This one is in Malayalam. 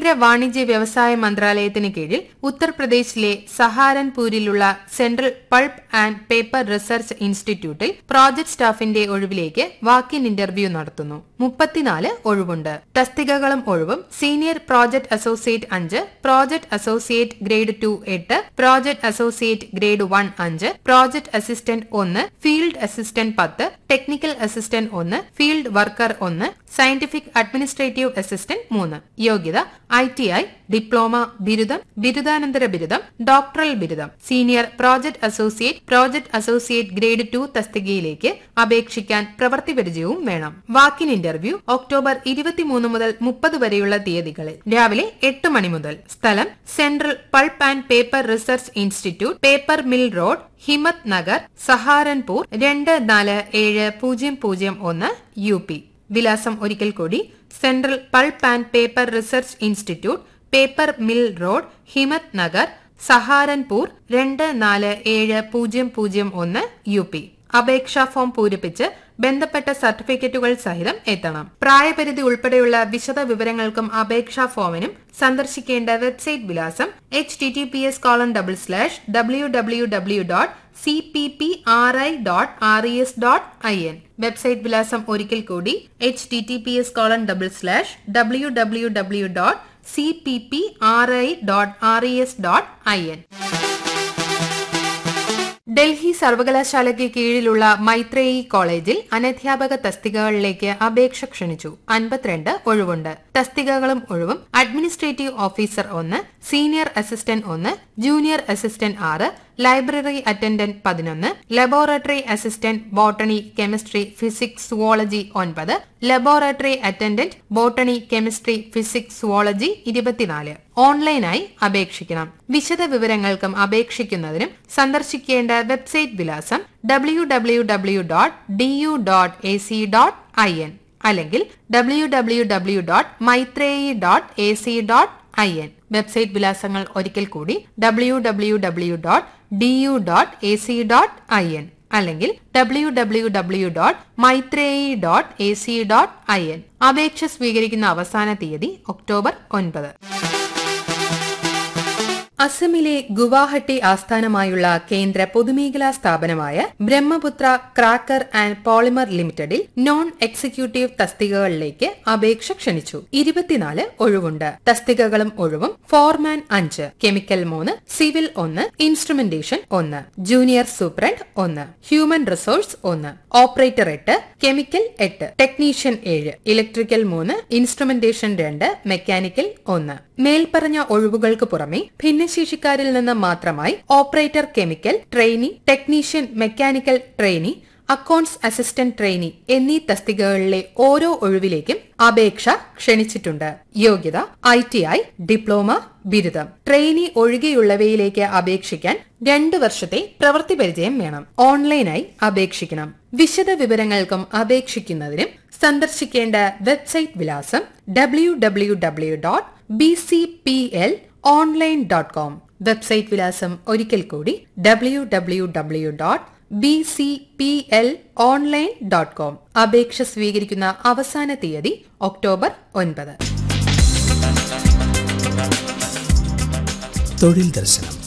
കേന്ദ്ര വാണിജ്യ വ്യവസായ മന്ത്രാലയത്തിന് കീഴിൽ ഉത്തർപ്രദേശിലെ സഹാരൻപൂരിലുള്ള central pulp and paper research ഇൻസ്റ്റിറ്റ്യൂട്ടിൽ പ്രോജക്ട് സ്റ്റാഫിന്റെ ഒഴിവിലേക്ക് വാക്കിൻ ഇന്റർവ്യൂ നടത്തുന്നു മുപ്പത്തിനാല് ഒഴിവുണ്ട് തസ്തികകളും ഒഴിവും സീനിയർ പ്രോജക്ട് അസോസിയേറ്റ് അഞ്ച് പ്രോജക്ട് അസോസിയേറ്റ് ഗ്രേഡ് ടു എട്ട് പ്രോജക്ട് അസോസിയേറ്റ് ഗ്രേഡ് വൺ അഞ്ച് പ്രോജക്ട് അസിസ്റ്റന്റ് ഒന്ന് ഫീൽഡ് അസിസ്റ്റന്റ് പത്ത് ടെക്നിക്കൽ അസിസ്റ്റന്റ് ഒന്ന് ഫീൽഡ് വർക്കർ ഒന്ന് സയന്റിഫിക് അഡ്മിനിസ്ട്രേറ്റീവ് അസിസ്റ്റന്റ് മൂന്ന് യോഗ്യത ഐ ടി ഐ ഡിപ്ലോമ ബിരുദം ബിരുദാനന്തര ബിരുദം ഡോക്ടറൽ ബിരുദം senior project associate project associate grade two തസ്തികയിലേക്ക് അപേക്ഷിക്കാൻ പ്രവൃത്തി പരിചയവും വേണം വാക്കിൻ ഇന്റർവ്യൂ ഒക്ടോബർ ഇരുപത്തിമൂന്ന് മുതൽ മുപ്പത് വരെയുള്ള തീയതികളിൽ രാവിലെ എട്ട് മണി മുതൽ സ്ഥലം central pulp and paper research institute paper mill road Himmat Nagar Saharanpur രണ്ട് നാല് ഏഴ് പൂജ്യം പൂജ്യം ഒന്ന് യു പി വിലാസം ഒരിക്കൽ കൂടി central pulp and paper research institute paper mill road Himmat Nagar Saharanpur രണ്ട് നാല് ഏഴ് പൂജ്യം പൂജ്യം ഒന്ന് യു പി അപേക്ഷാ ഫോം പൂരിപ്പിച്ച് ബന്ധപ്പെട്ട സർട്ടിഫിക്കറ്റുകൾ സഹിതം എത്തണം പ്രായപരിധി ഉൾപ്പെടെയുള്ള വിശദ വിവരങ്ങൾക്കും അപേക്ഷാ ഫോമിനും സന്ദർശിക്കേണ്ട വെബ്സൈറ്റ് വിലാസം H T T P S colon double slash W W W dot C P P R I dot R E S dot I N website വിലാസം ഒരിക്കൽ കൂടി H T T P S colon double slash W W W dot C P P R I dot R E S dot I N Delhi സർവകലാശാലയ്ക്ക് കീഴിലുള്ള മൈത്രേയി കോളേജിൽ അനധ്യാപക തസ്തികകളിലേക്ക് അപേക്ഷ ക്ഷണിച്ചു അൻപത്തിരണ്ട് ഒഴിവുണ്ട് തസ്തികകളും ഒഴിവും അഡ്മിനിസ്ട്രേറ്റീവ് ഓഫീസർ ഒന്ന് സീനിയർ അസിസ്റ്റന്റ് ഒന്ന് ജൂനിയർ അസിസ്റ്റന്റ് ആറ് ലൈബ്രറി അറ്റൻഡന്റ് പതിനൊന്ന് laboratory assistant botany chemistry physics zoology ഒൻപത് laboratory attendant botany chemistry physics zoology ഇരുപത്തിനാല് ഓൺലൈനായി അപേക്ഷിക്കണം വിശദ വിവരങ്ങൾക്കും അപേക്ഷിക്കുന്നതിനും സന്ദർശിക്കേണ്ട വെബ്സൈറ്റ് വിലാസം W W W dot D U dot A C dot I N അല്ലെങ്കിൽ W W W dot Maitreyi dot A C dot I N website വിലാസങ്ങൾ ഒരിക്കൽ കൂടി W W W dot D U dot A C dot I N അല്ലെങ്കിൽ W W W dot Maitreyi dot A C dot I N അപേക്ഷ സ്വീകരിക്കുന്ന അവസാന തീയതി ഒക്ടോബർ ഒൻപത് അസമിലെ ഗുവാഹട്ടി ആസ്ഥാനമായുള്ള കേന്ദ്ര പൊതുമേഖലാ സ്ഥാപനമായ ബ്രഹ്മപുത്ര ക്രാക്കർ ആൻഡ് പോളിമർ ലിമിറ്റഡിൽ നോൺ എക്സിക്യൂട്ടീവ് തസ്തികകളിലേക്ക് അപേക്ഷ ക്ഷണിച്ചു ഇരുപത്തിനാല് ഒഴിവുണ്ട് തസ്തികകളും ഒഴിവും ഫോർമാൻ അഞ്ച് കെമിക്കൽ മൂന്ന് സിവിൽ ഒന്ന് ഇൻസ്ട്രുമെന്റേഷൻ ഒന്ന് ജൂനിയർ സൂപ്രണ്ട് ഒന്ന് ഹ്യൂമൻ റിസോഴ്സ് ഒന്ന് ഓപ്പറേറ്റർ എട്ട് കെമിക്കൽ എട്ട് ടെക്നീഷ്യൻ ഏഴ് ഇലക്ട്രിക്കൽ മൂന്ന് ഇൻസ്ട്രുമെന്റേഷൻ രണ്ട് മെക്കാനിക്കൽ ഒന്ന് മേൽപ്പറഞ്ഞ ഒഴിവുകൾക്ക് പുറമെ ഭിന്നശേഷിക്കാരിൽ നിന്ന് മാത്രമായി operator chemical trainee technician mechanical trainee accounts assistant trainee എന്നീ തസ്തികകളിലെ ഓരോ ഒഴിവിലേക്കും അപേക്ഷ ക്ഷണിച്ചിട്ടുണ്ട് യോഗ്യത ഐ ടി ഐ ഡിപ്ലോമ ബിരുദം ട്രെയിനി ഒഴികെയുള്ളവയിലേക്ക് അപേക്ഷിക്കാൻ രണ്ടു വർഷത്തെ പ്രവൃത്തി പരിചയം വേണം ഓൺലൈനായി അപേക്ഷിക്കണം വിശദ വിവരങ്ങൾക്കും അപേക്ഷിക്കുന്നതിനും സന്ദർശിക്കേണ്ട വെബ്സൈറ്റ് വിലാസം W W W dot B C P L online dot com website വിലാസം ഒരിക്കൽ കൂടി W W W dot B C P L online dot com അപേക്ഷ സ്വീകരിക്കുന്ന അവസാന തീയതി ഒക്ടോബർ ഒൻപത് തൊഴിൽ ദർശനം